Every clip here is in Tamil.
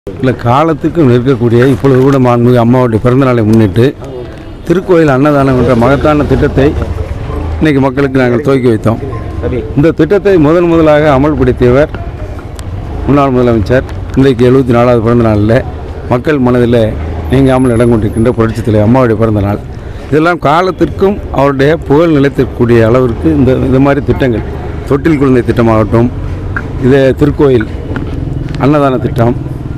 இல்லை காலத்துக்கும் நிற்கக்கூடிய இப்பொழுது கூட மாண்புமிகு அம்மாவுடைய பிறந்தநாளை முன்னிட்டு திருக்கோயில் அன்னதானம் என்ற மகத்தான திட்டத்தை இன்னைக்கு மக்களுக்கு நாங்கள் துவக்கி வைத்தோம் இந்த திட்டத்தை முதன் முதலாக அமல்படுத்தியவர் முன்னாள் முதலமைச்சர் இன்றைக்கு எழுபத்தி நாலாவது பிறந்த நாளில் மக்கள் மனதில் நீங்காமல் இடம் கொண்டிருக்கின்ற புரட்சித் தலைவர் அம்மாவுடைய பிறந்த நாள் இதெல்லாம் காலத்திற்கும் அவருடைய புகழ் நிலைத்திருக்கக்கூடிய அளவிற்கு இந்த இந்த மாதிரி திட்டங்கள் தொட்டில் குழந்தை திட்டமாகட்டும் இது திருக்கோயில் அன்னதான திட்டம்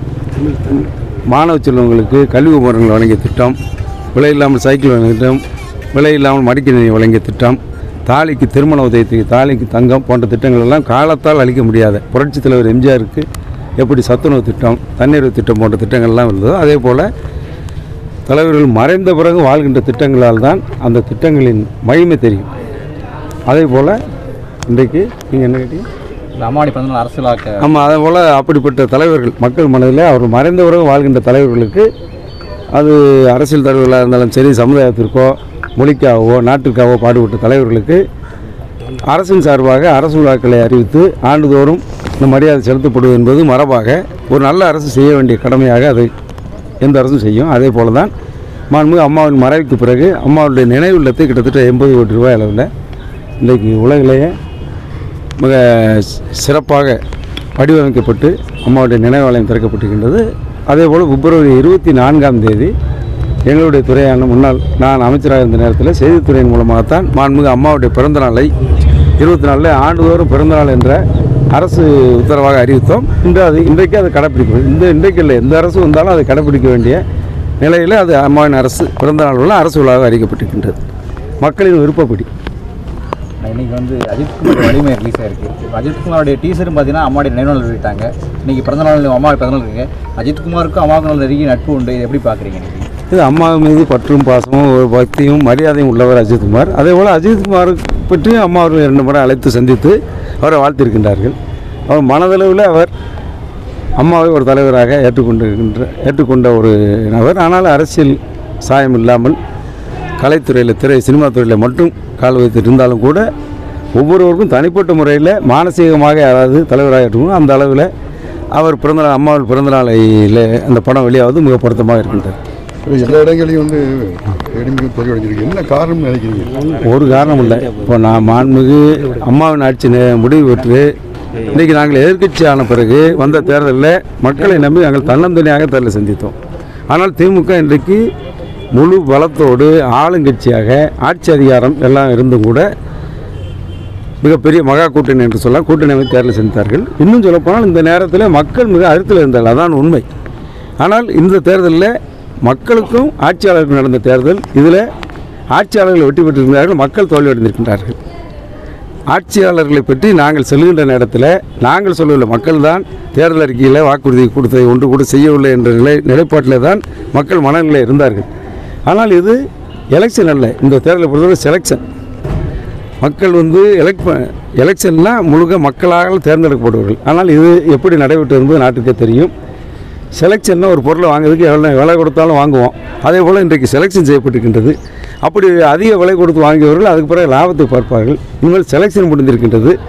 மாணவ செல்வங்களுக்கு கல்வி உபகரணங்கள் வழங்கிய திட்டம் விலை இல்லாமல் சைக்கிள் வழங்கிய திட்டம் விலை இல்லாமல் மடிக்கணினி வழங்கிய திட்டம் தாலிக்கு திருமண உதயத்துக்கு தாலிக்கு தங்கம் போன்ற திட்டங்கள் எல்லாம் காலத்தால் அளிக்க முடியாத புரட்சித் தலைவர் எம்ஜிஆருக்கு எப்படி சத்துணவு திட்டம் தண்ணீர் திட்டம் போன்ற திட்டங்கள்லாம் இருந்ததோ அதே போல் தலைவர்கள் மறைந்த பிறகு வாழ்கின்ற திட்டங்களால் தான் அந்த திட்டங்களின் மகிமை தெரியும் அதே போல் இன்றைக்கு நீங்கள் என்ன கேட்டீங்க இந்த அம்மாடி பிறந்தநாள் அரசியலாக்க ஆமாம் அதே போல் அப்படிப்பட்ட தலைவர்கள் மக்கள் மனதில் அவர் மறைந்த பிறகு வாழ்கின்ற தலைவர்களுக்கு அது அரசியல் தலைவர்களாக இருந்தாலும் சரி சமுதாயத்திற்கோ மொழிக்காகவோ நாட்டுக்காகவோ பாடுபட்ட தலைவர்களுக்கு அரசின் சார்பாக அரசு விழாக்களை அறிவித்து ஆண்டுதோறும் இந்த மரியாதை செலுத்தப்படுவது என்பது மரபாக ஒரு நல்ல அரசு செய்ய வேண்டிய கடமையாக அதை எந்த அரசும் செய்யும் அதே போல தான் மாண்புமிகு அம்மாவின் மறைவுக்கு பிறகு அம்மாவுடைய நினைவு இல்லத்தை கிட்டத்தட்ட எண்பது கோடி ரூபாய் அளவில் இன்றைக்கு உலகிலேயே மிக சி- சிறப்பாக வடிவமைக்கப்பட்டு அம்மாவுடைய நினைவாலயம் திறக்கப்பட்டிருக்கின்றது அதேபோல் பிப்ரவரி இருபத்தி நான்காம் தேதி எங்களுடைய துறையான முன்னாள் நான் அமைச்சராக இருந்த நேரத்தில் செய்தித்துறையின் மூலமாகத்தான் மாண்புமிகு அம்மாவுடைய பிறந்த நாளை இருபத்தி நாலில் ஆண்டுதோறும் பிறந்தநாள் என்ற அரசு உத்தரவாக அறிவித்தோம் இன்று அது இன்றைக்கு அதை கடைப்பிடிக்கும் இந்த இன்றைக்கு இல்லை எந்த அரசு வந்தாலும் அதை கடைப்பிடிக்க வேண்டிய நிலையில் அது அம்மாவின் அரசு பிறந்தநாள் உள்ள அரசு விழாவாக அறிவிக்கப்பட்டிருக்கின்றது மக்களின் விருப்பப்படி இன்னைக்கு வந்து அஜித்குமார் வலிமை ரிலீஸ் ஆயிருக்கு இப்ப அஜித்குமாரோடைய டீசரும் பார்த்தீங்கன்னா அம்மாவுடைய நினைவு நாள் வெளியிட்டாங்க இன்னைக்கு பிறந்தநாள் அம்மாவுடைய பிறந்தநாள் இருக்கு அஜித்குமாருக்கும் அம்மாவுக்கு நல்ல நெருங்கிய நட்பு உண்டு இது எப்படி பார்க்குறீங்க இன்னைக்கு இது அம்மா மீது பற்றும் பாசமும் ஒரு பக்தியும் மரியாதையும் உள்ளவர் அஜித்குமார் அதே போல் அஜித்குமார் பற்றியும் அம்மா அவர்கள் இரண்டு முறை அழைத்து சந்தித்து அவரை வாழ்த்திருக்கின்றார்கள் அவர் மனதளவில் அவர் அம்மாவை ஒரு தலைவராக ஏற்றுக்கொண்டிருக்கின்ற ஏற்றுக்கொண்ட ஒரு நபர் ஆனால் அரசியல் சாயம் இல்லாமல் கலைத்துறையில் திரை சினிமா துறையில் மட்டும் கால் வைத்து இருந்தாலும் கூட ஒவ்வொருவருக்கும் தனிப்பட்ட முறையில் மானசீகமாக யாராவது தலைவராக ஏற்றுக்கணும் அந்த அளவில் அவர் பிறந்தநாள் அம்மாவில் பிறந்தநாளில் அந்த படம் வெளியாவது மிக பொருத்தமாக இருக்கின்றது எல்லா இடங்களையும் வந்து எடிமிக தோல்வியடைஞ்சிருக்கு என்ன காரணம் நினைக்கிறீங்க ஒரு காரணம் இல்லை இப்போ நான் மாண்புமிகு அம்மாவின் ஆட்சி நே- முடிவு பெற்று இன்றைக்கி நாங்கள் எதிர்க்கட்சி ஆன பிறகு வந்த தேர்தலில் மக்களை நம்பி நாங்கள் தன்னந்தனியாக தேர்தலை சந்தித்தோம் ஆனால் திமுக இன்றைக்கு முழு பலத்தோடு ஆளுங்கட்சியாக ஆட்சி அதிகாரம் எல்லாம் இருந்தும் கூட மிகப்பெரிய மகா கூட்டணி என்று சொல்ல கூட்டணி அமைத்து தேர்தலை சந்தித்தார்கள் இன்னும் சொல்லப்போனால் இந்த நேரத்தில் மக்கள் மிக அழுத்தில் இருந்தார்கள் அதான் உண்மை ஆனால் இந்த தேர்தலில் மக்களுக்கும் ஆட்சியாளருக்கும் நடந்த தேர்தல் இதில் ஆட்சியாளர்கள் வெற்றி பெற்றிருக்கிறார்கள் மக்கள் தோல்வியடைந்திருக்கின்றார்கள் ஆட்சியாளர்களை பற்றி நாங்கள் செல்கின்ற நேரத்தில் நாங்கள் சொல்லவில்லை மக்கள் தான் தேர்தல் அறிக்கையில் வாக்குறுதி கொடுத்ததை ஒன்று கூட செய்யவில்லை என்ற நிலை நிலைப்பாட்டில் தான் மக்கள் மனநிலை இருந்தார்கள் ஆனால் இது எலெக்ஷன் அல்ல இந்த தேர்தலை பொறுத்தவரை செலெக்ஷன் மக்கள் வந்து எலெக்ட் எலெக்ஷன்னா முழுக்க மக்களால் தேர்ந்தெடுக்கப்படுவார்கள் ஆனால் இது எப்படி நடைபெற்று என்பது நாட்டுக்கே தெரியும் செலெக்ஷன்னா ஒரு பொருளை வாங்குறதுக்கு எவ்வளோ விலை கொடுத்தாலும் வாங்குவோம் அதே போல் இன்றைக்கு செலெக்ஷன் செய்யப்பட்டிருக்கின்றது அப்படி அதிக விலை கொடுத்து வாங்கியவர்கள் அதுக்கு பிறகு லாபத்தை பார்ப்பார்கள் இனிமேல் செலெக்ஷன் முடிந்திருக்கின்றது